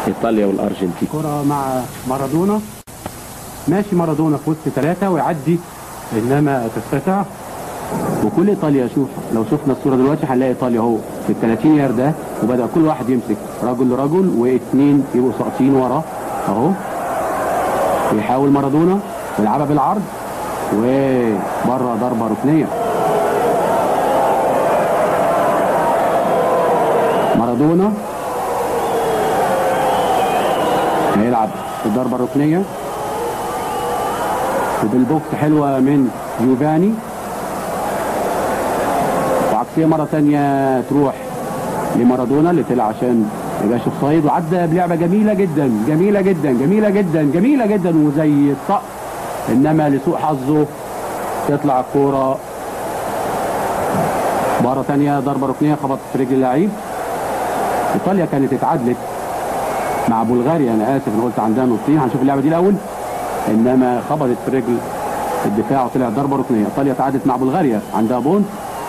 ايطاليا والارجنتين كرة مع مارادونا ماشي مارادونا في وسط ثلاثة ويعدي انما تتقطع وكل ايطاليا شوف لو شفنا الصورة دلوقتي هنلاقي ايطاليا اهو في ال 30 يارد ده وبدأ كل واحد يمسك رجل لرجل واثنين يبقوا ساقطين ورا اهو يحاول مارادونا يلعبها بالعرض وبره ضربة ركنية مارادونا هيلعب الضربة الركنية وبالبوكس حلوة من جوفاني وعكسية مرة تانية تروح لمارادونا اللي طلع عشان يبقاش اوفسايد وعدى بلعبة جميلة جدا جميلة جدا جميلة جدا جميلة جدا وزي الصقر انما لسوء حظه تطلع الكورة مرة تانية ضربة ركنية خبطت في رجل اللعيب ايطاليا كانت اتعادلت مع بلغاريا انا اسف انا قلت عندها نقطتين هنشوف اللعبه دي الاول انما خبطت في رجل الدفاع وطلعت ضربه ركنيه ايطاليا تعادلت مع بلغاريا عندها بونت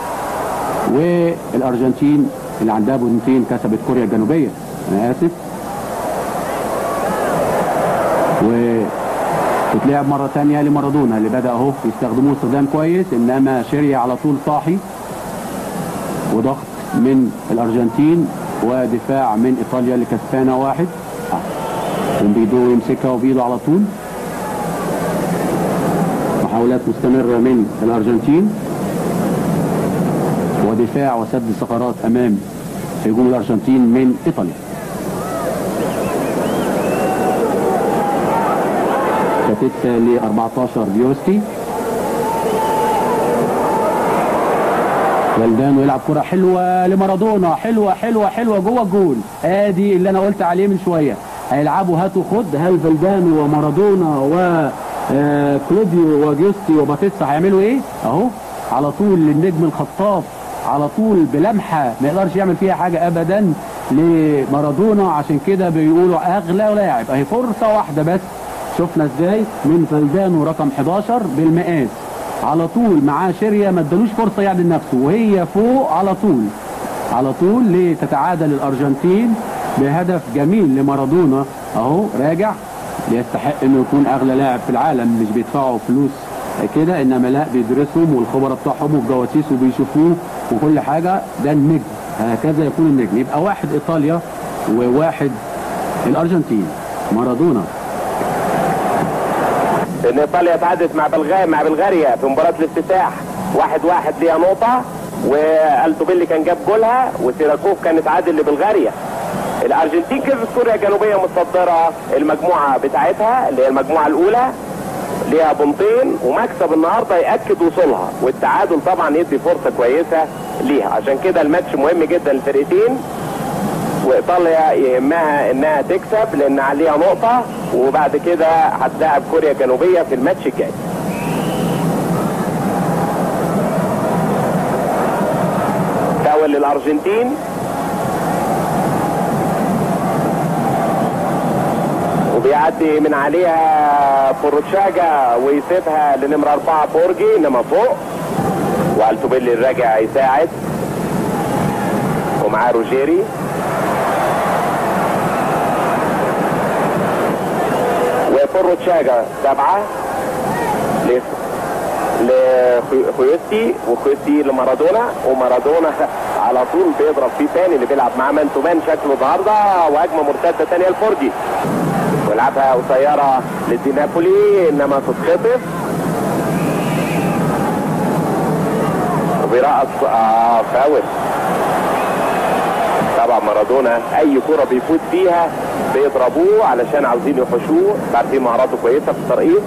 والارجنتين اللي عندها بونتين كسبت كوريا الجنوبيه انا اسف و تتلعب مرة تانية لمارادونا اللي بدأ اهو يستخدموه استخدام كويس انما شيريا على طول صاحي وضغط من الارجنتين ودفاع من ايطاليا اللي كسبانه واحد وبيدو يمسكها وبيده على طول محاولات مستمره من الارجنتين ودفاع وسد ثغرات امام هجوم الارجنتين من ايطاليا كاتت ل 14 بيوستي فالدانو يلعب كرة حلوة لمارادونا حلوة حلوة حلوة جوه الجول ادي اللي انا قلت عليه من شوية هيلعبوا هاتوا خد هل فالدانو ومارادونا و آه، كلوديو وجيوستي وباتيستا هيعملوا ايه اهو على طول للنجم الخطاف على طول بلمحة ما يقدرش يعمل فيها حاجة ابدا لمارادونا عشان كده بيقولوا اغلى لاعب اهي فرصة واحدة بس شفنا ازاي من فالدانو رقم 11 بالمقاس على طول معاه شيريا ما ادالوش فرصه يعدل نفسه وهي فوق على طول على طول لتتعادل الارجنتين بهدف جميل لمارادونا اهو راجع يستحق انه يكون اغلى لاعب في العالم مش بيدفعوا فلوس كده انما لا بيدرسهم والخبراء بتوعهم والجواسيس وبيشوفوه وكل حاجه ده النجم هكذا يكون النجم يبقى واحد ايطاليا وواحد الارجنتين مارادونا ان ايطاليا تعادلت مع بلغاريا مع بلغاريا في مباراه الافتتاح واحد واحد ليها نقطه والتوبيلي كان جاب جولها وسيراكوف كان اتعادل لبلغاريا الارجنتين كسبت كوريا الجنوبيه متصدره المجموعه بتاعتها اللي هي المجموعه الاولى ليها بنطين ومكسب النهارده ياكد وصولها والتعادل طبعا يدي فرصه كويسه ليها عشان كده الماتش مهم جدا للفرقتين وايطاليا يهمها انها تكسب لان عليها نقطه وبعد كده هتلاعب كوريا الجنوبيه في الماتش الجاي فاول للارجنتين وبيعدي من عليها فروتشاجا ويسيبها لنمرة أربعة بورجي إنما فوق والتوبيلي الراجع يساعد ومعاه روجيري وفروتشاجا سبعة ل لخيوستي وخيوستي لمارادونا ومارادونا على طول بيضرب فيه تاني اللي بيلعب معاه مان تو مان شكله النهارده وهجمه مرتده تانيه لفورجي ويلعبها قصيره لدي نابولي انما تتخطف وبيرقص اه فاول طبعا مارادونا اي كره بيفوت فيها بيضربوه علشان عاوزين يحشوه عارفين مهاراته كويسه في الترقيص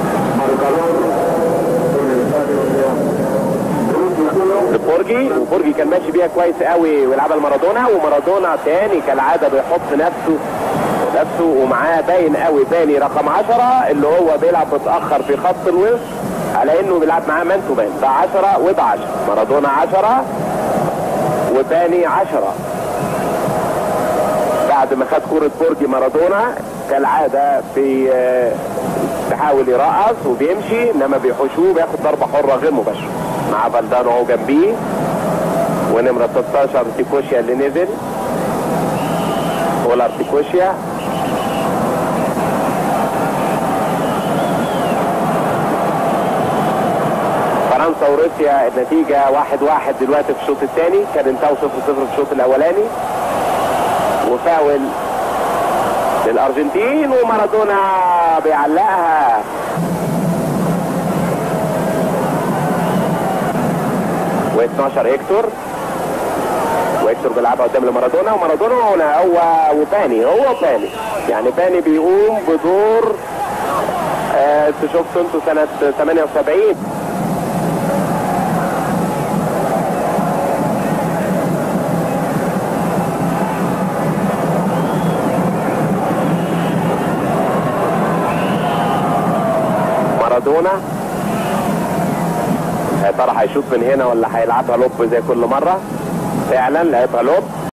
لبورجي وبورجي كان ماشي بيها كويس قوي ويلعبها لمارادونا ومارادونا تاني كالعاده بيحط نفسه نفسه ومعاه باين قوي باني رقم 10 اللي هو بيلعب متاخر في خط الوسط على انه بيلعب معاه مان تو مان ده 10 وده 10 مارادونا 10 وباني 10 بعد ما خد كوره بورجي مارادونا كالعاده بي بيحاول يرقص وبيمشي انما بيحوشوه بياخد ضربه حره غير مباشره مع بلدانو اهو جنبيه ونمره 16 تيكوشيا اللي نزل ولا تيكوشيا فرنسا وروسيا النتيجة واحد واحد دلوقتي في الشوط الثاني كان انتهوا صفر صفر في الشوط الأولاني وفاول للأرجنتين ومارادونا بيعلقها و12 هيكتور وهيكتور بيلعبها قدام لمارادونا ومارادونا هنا هو وباني هو باني يعني باني بيقوم بدور آه شفتوا انتوا سنة 78 مارادونا يا ترى هيشوط من هنا ولا هيلعبها لوب زي كل مره فعلا لعبها لوب